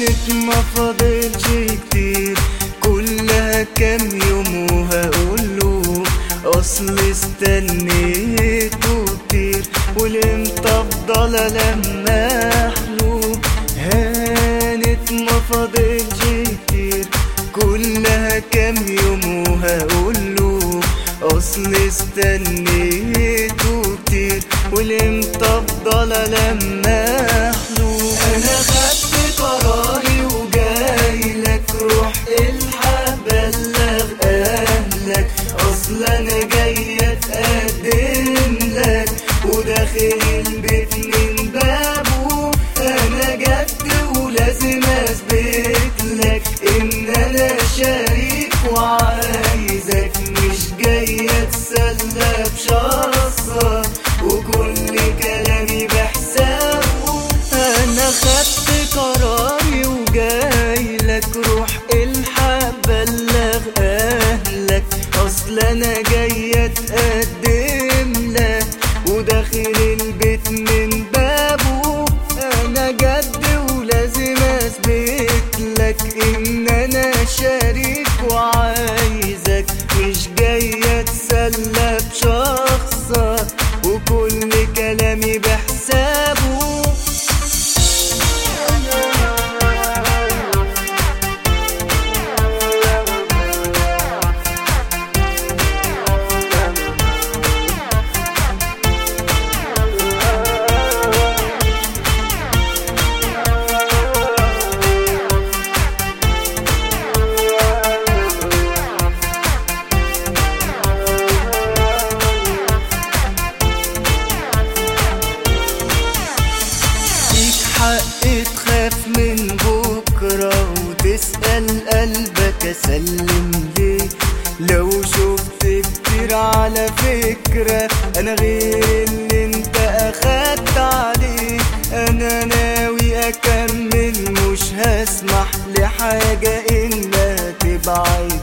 هانت ما فاضلش كتير كلها كام يوم وهقوله اصل استنيته كتير والامتى افضل لما احلو هانت ما فاضلش كتير كلها كام يوم وهقوله اصل استنيته كتير والامتى افضل لما احلو انا خدت قراري وجاي لك روح الحق بلغ اهلك اصل انا جاي اتقدم لك وداخل البيت من بابه انا جد ولازم اثبت لك ان انا شريك وعايزك مش جاي اتسلى بشخصك وكل كلامي بحسابه انا خدت قراري وجاي لك روح الحق بلغ اهلك اصل انا جاي اتقدم لك وداخل البيت من بابه انا جد ولازم اثبت لك ان انا شريك وعايزك مش جاي اتسلى بشخصك وكل كلامي بحسابه ليك حق تخاف من بكرة وتسأل قلبك أسلم ليه لو شفت كتير على فكرة أنا غير اللي انت أخدت عليه أنا ناوي أكمل مش هسمح لحاجة إنها تبعد